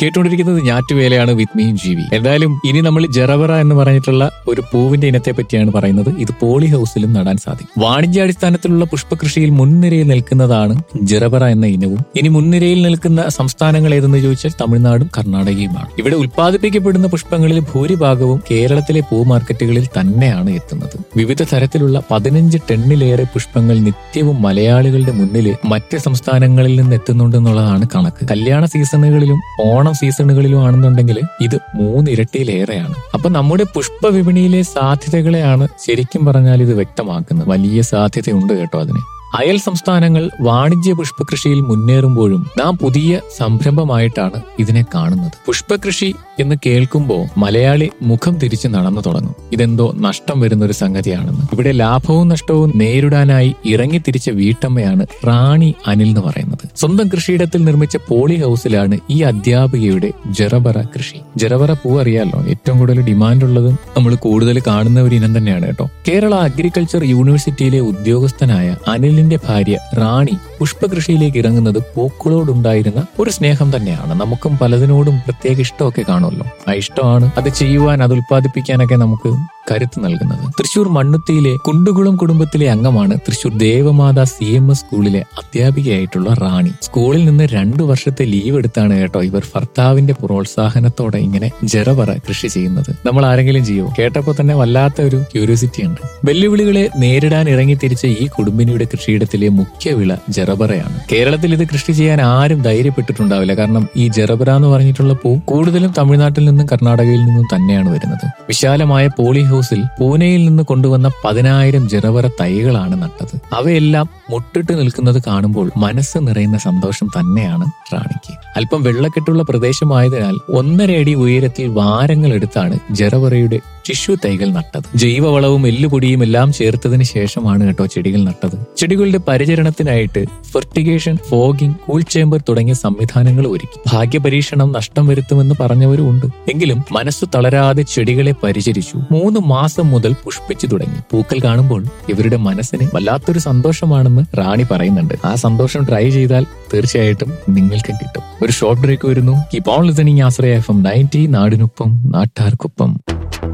കേട്ടുകൊണ്ടിരിക്കുന്നത് ഞാറ്റുവേലയാണ് with me ജീവി എന്തായാലും ഇനി നമ്മൾ ജറവറ എന്ന് പറഞ്ഞിട്ടുള്ള ഒരു പൂവിന്റെ ഇനത്തെ പറ്റിയാണ് പറയുന്നത് ഇത് പോളി ഹൗസിലും നടാൻ സാധിക്കും വാണിജ്യാടിസ്ഥാനത്തിലുള്ള പുഷ്പകൃഷിയിൽ മുൻനിരയിൽ നിൽക്കുന്നതാണ് ജറവറ എന്ന ഇനവും ഇനി മുൻനിരയിൽ നിൽക്കുന്ന സംസ്ഥാനങ്ങൾ ഏതെന്ന് ചോദിച്ചാൽ തമിഴ്നാടും കർണാടകയുമാണ് ഇവിടെ ഉൽപ്പാദിപ്പിക്കപ്പെടുന്ന പുഷ്പങ്ങളിൽ ഭൂരിഭാഗവും കേരളത്തിലെ പൂ മാർക്കറ്റുകളിൽ തന്നെയാണ് എത്തുന്നത് വിവിധ തരത്തിലുള്ള പതിനഞ്ച് ടണ്ണിലേറെ പുഷ്പങ്ങൾ നിത്യവും മലയാളികളുടെ മുന്നിൽ മറ്റ് സംസ്ഥാനങ്ങളിൽ നിന്ന് എത്തുന്നുണ്ടെന്നുള്ളതാണ് കണക്ക് കല്യാണ സീസണുകളിലും ഓണം സീസണുകളിലും ആണെന്നുണ്ടെങ്കിൽ ഇത് മൂന്നിരട്ടിയിലേറെയാണ് അപ്പൊ നമ്മുടെ പുഷ്പ വിപണിയിലെ സാധ്യതകളെയാണ് ശരിക്കും പറഞ്ഞാൽ ഇത് വ്യക്തമാക്കുന്നത് വലിയ സാധ്യതയുണ്ട് കേട്ടോ അതിന് അയൽ സംസ്ഥാനങ്ങൾ വാണിജ്യ പുഷ്പകൃഷിയിൽ മുന്നേറുമ്പോഴും നാം പുതിയ സംരംഭമായിട്ടാണ് ഇതിനെ കാണുന്നത് പുഷ്പകൃഷി എന്ന് കേൾക്കുമ്പോൾ മലയാളി മുഖം തിരിച്ച് നടന്നു തുടങ്ങും ഇതെന്തോ നഷ്ടം വരുന്ന ഒരു സംഗതിയാണെന്ന് ഇവിടെ ലാഭവും നഷ്ടവും നേരിടാനായി ഇറങ്ങിത്തിരിച്ച വീട്ടമ്മയാണ് റാണി അനിൽ എന്ന് പറയുന്നത് സ്വന്തം കൃഷിയിടത്തിൽ നിർമ്മിച്ച പോളി ഹൗസിലാണ് ഈ അധ്യാപികയുടെ ജറബറ കൃഷി ജറബറ പൂ അറിയാലോ ഏറ്റവും കൂടുതൽ ഡിമാൻഡ് ഉള്ളതും നമ്മൾ കൂടുതൽ കാണുന്ന ഒരു ഇനം തന്നെയാണ് കേട്ടോ കേരള അഗ്രികൾച്ചർ യൂണിവേഴ്സിറ്റിയിലെ ഉദ്യോഗസ്ഥനായ അനിലിന്റെ ഭാര്യ റാണി പുഷ്പകൃഷിയിലേക്ക് ഇറങ്ങുന്നത് പൂക്കളോടുണ്ടായിരുന്ന ഒരു സ്നേഹം തന്നെയാണ് നമുക്കും പലതിനോടും പ്രത്യേക ഇഷ്ടമൊക്കെ കാണുമല്ലോ ആ ഇഷ്ടമാണ് അത് ചെയ്യുവാൻ അത് ഉൽപ്പാദിപ്പിക്കാനൊക്കെ നമുക്ക് കരുത്ത് നൽകുന്നത് തൃശൂർ മണ്ണുത്തിയിലെ കുണ്ടുകുളം കുടുംബത്തിലെ അംഗമാണ് Thrissur Devamatha C M S സ്കൂളിലെ അധ്യാപികയായിട്ടുള്ള റാണി സ്കൂളിൽ നിന്ന് രണ്ടു വർഷത്തെ ലീവ് എടുത്താണ് കേട്ടോ ഇവർ ഭർത്താവിന്റെ പ്രോത്സാഹനത്തോടെ ഇങ്ങനെ ജറവറ കൃഷി ചെയ്യുന്നത് നമ്മൾ ആരെങ്കിലും ചെയ്യോ കേട്ടപ്പോൾ തന്നെ വല്ലാത്ത ഒരു ക്യൂരിയോസിറ്റി ഉണ്ട് വെല്ലുവിളികളെ നേരിടാൻ ഇറങ്ങിത്തിരിച്ച ഈ കുടുംബിനിയുടെ കൃഷിയിടത്തിലെ മുഖ്യ വിള ജറബറയാണ് കേരളത്തിൽ ഇത് കൃഷി ചെയ്യാൻ ആരും ധൈര്യപ്പെട്ടിട്ടുണ്ടാവില്ല കാരണം ഈ ജറബറ എന്ന് പറഞ്ഞിട്ടുള്ള പൂ കൂടുതലും തമിഴ്നാട്ടിൽ നിന്നും കർണാടകയിൽ നിന്നും തന്നെയാണ് വരുന്നത് വിശാലമായ പോളി ഹൗസിൽ പൂനെയിൽ നിന്ന് കൊണ്ടുവന്ന പതിനായിരം ജറവറ തൈകളാണ് നട്ടത് അവയെല്ലാം മുട്ടിട്ട് നിൽക്കുന്നത് കാണുമ്പോൾ മനസ്സ് നിറയുന്ന സന്തോഷം തന്നെയാണ് റാണിക്ക് അല്പം വെള്ളക്കെട്ടുള്ള പ്രദേശമായതിനാൽ ഒന്നര അടി ഉയരത്തിൽ വാരങ്ങൾ എടുത്താണ് ജറവറയുടെ ടിഷ്യൂ തൈകൾ നട്ടത് ജൈവവളവും എല്ലുപൊടിയും എല്ലാം ചേർത്തതിന് ശേഷമാണ് കേട്ടോ ചെടികൾ നട്ടത് ചെടികളുടെ പരിചരണത്തിനായിട്ട് ഫെർട്ടിഗേഷൻ ഫോഗിംഗ് കൂൾ ചേമ്പർ തുടങ്ങിയ സംവിധാനങ്ങൾ ഒരുക്കി ഭാഗ്യപരീക്ഷണം നഷ്ടം വരുത്തുമെന്ന് പറഞ്ഞവരും ഉണ്ട് എങ്കിലും മനസ്സു തളരാതെ ചെടികളെ പരിചരിച്ചു മൂന്ന് മാസം മുതൽ പുഷ്പിച്ചു തുടങ്ങി പൂക്കൾ കാണുമ്പോൾ ഇവരുടെ മനസ്സിന് വല്ലാത്തൊരു സന്തോഷമാണെന്ന് റാണി പറയുന്നുണ്ട് ആ സന്തോഷം ട്രൈ ചെയ്താൽ തീർച്ചയായിട്ടും നിങ്ങൾക്കും കിട്ടും ഒരു ഷോർട്ട് ബ്രേക്ക് വരുന്നു keep on listening Ashraya F M ninety നാടിനൊപ്പം നാട്ടാർക്കൊപ്പം